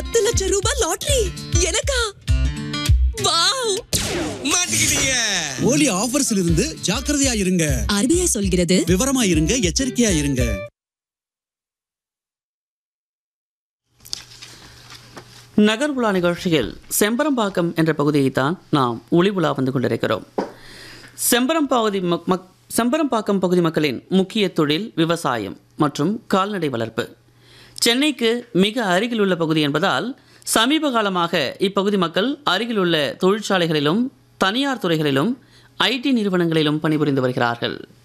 பத்து லட்சம் ரூபாய் லாட்டரி எனக்கா வாவ் மாட்டிக்கிட்டீங்க போலி ஆஃபர்ஸ்ல இருந்து ஜாக்கிரதையா இருங்க ஆர்பிஐ சொல்கிறது விவரமா இருங்க எச்சரிக்கையா இருங்க நகர் உலா நிகழ்ச்சியில் செம்பரம்பாக்கம் என்ற பகுதியைத்தான் நாம் ஒளி உலா வந்து கொண்டிருக்கிறோம் செம்பரம் பகுதி மக்- மக்- செம்பரம்பாக்கம் பகுதி மக்களின் முக்கிய தொழில் விவசாயம் மற்றும் கால்நடை வளர்ப்பு சென்னைக்கு மிக அருகில் உள்ள பகுதி என்பதால் சமீப காலமாக இப்பகுதி மக்கள் அருகிலுள்ள தொழிற்சாலைகளிலும் தனியார் துறைகளிலும் ஐடி நிறுவனங்களிலும் பணிபுரிந்து வருகிறார்கள்